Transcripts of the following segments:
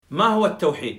ما هو التوحيد؟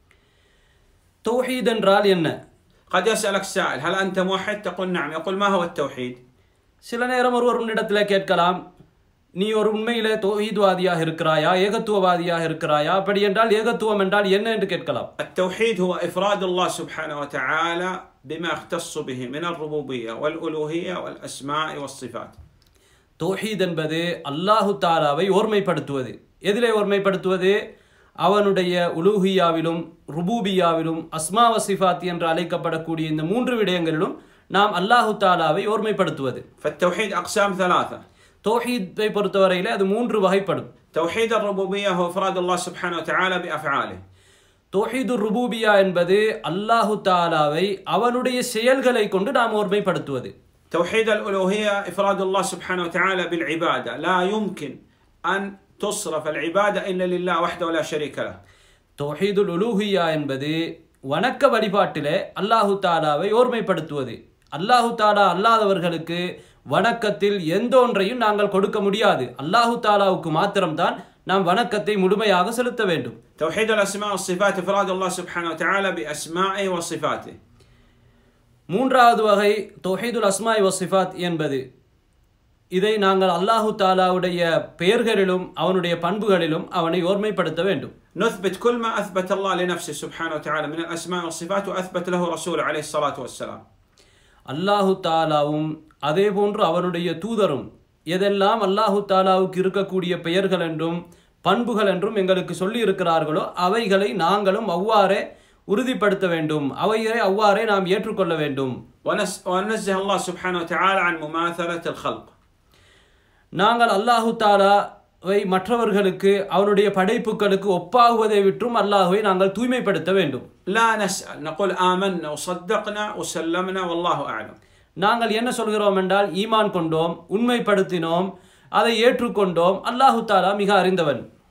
தௌஹீத் என்றால் என்ன قد يسألك سائل هل أنت موحد؟ تقول نعم يقول ما هو التوحيد؟ சில நேரம் ஒருவர் உன்னிடத்தில் கேட்கலாம் நீ ஒரு உண்மையிலே தௌஹீத்வாதியாக இருக்கிறாயா ஏகத்துவவாதியாக இருக்கிறாயா அப்படி என்றால் ஏகத்துவம் என்றால் என்ன என்று கேட்கலாம் التوحيد هو إفراد الله سبحانه وتعالى بما يختص به من الربوبية والألوهية والأسماء والصفات தௌஹீத் என்பது அல்லாஹு தாலாவை ஓர்மைப்படுத்துவது எதிலே ஓர்மைப்படுத்துவது அவனுடைய உலூஹியாவிலும் ருபூபியாவிலும் அஸ்மா வசிஃபாத் என்று அழைக்கப்படக்கூடிய இந்த மூன்று விடயங்களிலும் நாம் அல்லாஹு தாலாவை ஓர்மைப்படுத்துவது فالتوحيد أقسام ثلاثة தௌஹீத்தை பொறுத்தவரையிலே அது மூன்று வகைப்படும் توحيد الربوبية هو إفراد الله سبحانه وتعالى بأفعاله தௌஹீது ருபூபியா என்பது அல்லாஹு தாலாவை அவனுடைய செயல்களை கொண்டு நாம் ஓர்மைப்படுத்துவது توحيد الألوهية إفراد الله سبحانه وتعالى بالعبادة لا يمكن أن تصرف العبادة إلا لله وحده ولا شريك له தௌஹீதுல் உலூஹியா என்பது வணக்க வழிபாட்டிலே அல்லாஹு தாலாவை ஓர்மைப்படுத்துவது அல்லாஹு தாலா அல்லாதவர்களுக்கு வணக்கத்தில் எந்த ஒன்றையும் நாங்கள் கொடுக்க முடியாது அல்லாஹு தாலாவுக்கு மாத்திரம்தான் நாம் வணக்கத்தை முழுமையாக செலுத்த வேண்டும் توحيد الأسماء والصفات إفراد الله سبحانه وتعالى بأسمائه وصفاته மூன்றாவது வகை தௌஹீதுல் அஸ்மாய் வசிஃபாத் என்பது இதை நாங்கள் அல்லாஹு தாலாவுடைய பெயர்களிலும் அவனுடைய பண்புகளிலும் அவனை ஓர்மைப்படுத்த வேண்டும் نثبت كل ما أثبت الله لنفسه سبحانه وتعالى من الأسماء والصفات وأثبت له رسوله عليه الصلاة والسلام அல்லாஹு தாலாவும் அதே போன்று அவனுடைய தூதரும் எதெல்லாம் அல்லாஹு தாலாவுக்கு இருக்கக்கூடிய பெயர்கள் என்றும் பண்புகள் என்றும் எங்களுக்கு சொல்லி இருக்கிறார்களோ அவைகளை நாங்களும் அவ்வாறே உறுதிப்படுத்த வேண்டும் அவைகளை அவ்வாறே நாம் ஏற்றுக்கொள்ள வேண்டும் ونس- وننزه الله سبحانه وتعالى عن مماثلة الخلق நாங்கள் அல்லாஹு தாலாவை மற்றவர்களுக்கு அவனுடைய படைப்புகளுக்கு ஒப்பாகுவதை விற்றும் அல்லாஹுவை நாங்கள் தூய்மைப்படுத்த வேண்டும் لا نسأل نقول آمنا وصدقنا وسلمنا والله أعلم நாங்கள் என்ன சொல்கிறோம் என்றால் ஈமான் கொண்டோம் உண்மைப்படுத்தினோம் அதை ஏற்றுக்கொண்டோம் அல்லாஹு தாலா மிக அறிந்தவன்